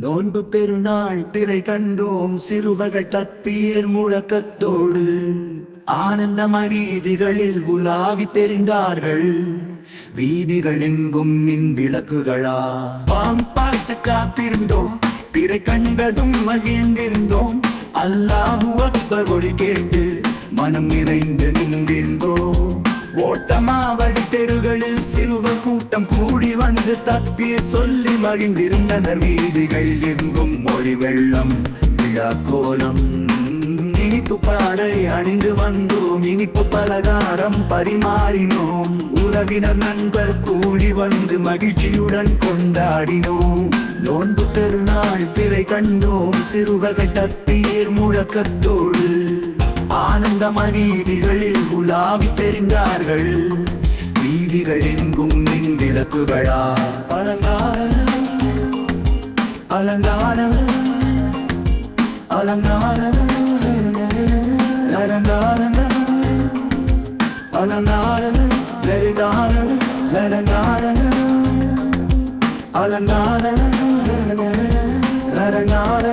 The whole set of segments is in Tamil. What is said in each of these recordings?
நோன்பு பெருநாள் பிறை கண்டோம் சிறுவர்கள் தப்பீர் முழக்கத்தோடு ஆனந்தமாய் வீதிகளில் உலாவி தெரிந்தார்கள் வீதிகள் எங்கும் மின் விளக்குகளா பாம் பார்த்து காத்திருந்தோம் பிறை கண்டதும் மகிழ்ந்திருந்தோம் அல்லாஹு அக்பர் ஒளி கேட்டு மனம் நிறைந்து நின்றிருந்தோம் ஓட்டமாவடி தெருகளில் சிறுவர் கூட்டம் கூடி வந்து தப்பி சொல்லி மகிழ்ந்திருந்தனர் வீதிகள் எங்கும் மொழி வெள்ளம் விழா கோலம் இனிப்பு பாடை அணிந்து வந்தோம் இனிப்பு பலகாரம் பரிமாறினோம் உறவினர் நண்பர் கூடி வந்து மகிழ்ச்சியுடன் கொண்டாடினோம் நோன்பு பெருநாள் பிறை கண்டோம் சிறுவர்கள் தப்பீர் முழக்கத்தோடு ஆனந்தமாய் வீதிகளில் உலாவி தெரிந்தார்கள் வீதிகள் எங்கும் மின் விளக்குகளா அலங்கார அலங்கார அலங்கார அலங்கார அலங்கார லரிகார லரங்கார அலங்கார லரங்கார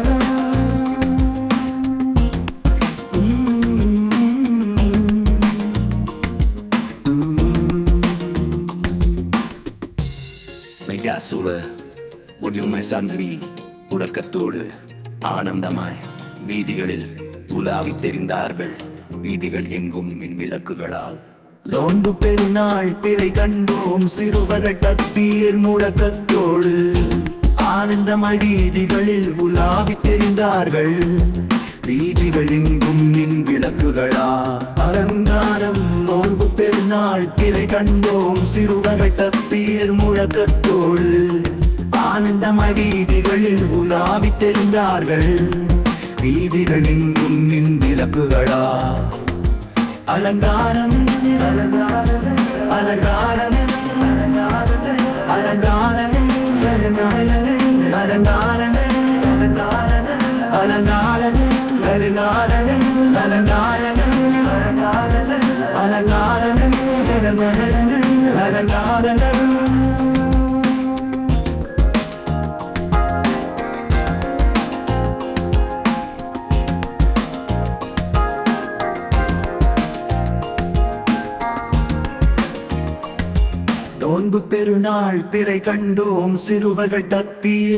மெய்யாசுர ஒளிமை சந்திரி உறக்கத்தோடு ஆனந்தமாய் வீதிகளில் உலாவி தெரிந்தார்கள் வீதிகள் எங்கும் மின் விளக்குகளால் நோன்பு பெருநாள் பிறை கண்டோம் சிறுவர்கள் தப்பீர் முழக்கத்தோடு ஆனந்தமாய் வீதிகளில் உலாவி தெரிந்தார்கள் வீதிகள் எங்கும் மின் விளக்குகளா அலங்காரம் நோன்பு பெருநாள் பிறை கண்டோம் சிறுவர்கள் தப்பீர் முழக்கத்தோடு ஆனந்தமாய் வீதிகளில் உலாவி தெரிந்தார்கள் வீதிகள் எங்கும் மின் விளக்குகளா அலங்காரம் அலங்காரம் அலங்காரம் அலங்காரம் அலங்காரம் அலங்காரம் அலங்காரம் அலங்காரம் அலங்காரம் அலங்காரம் அலங்காரம் அலங்காரம் நோன்பு பெருநாள் பிறை கண்டோம் சிறுவர்கள் தப்பி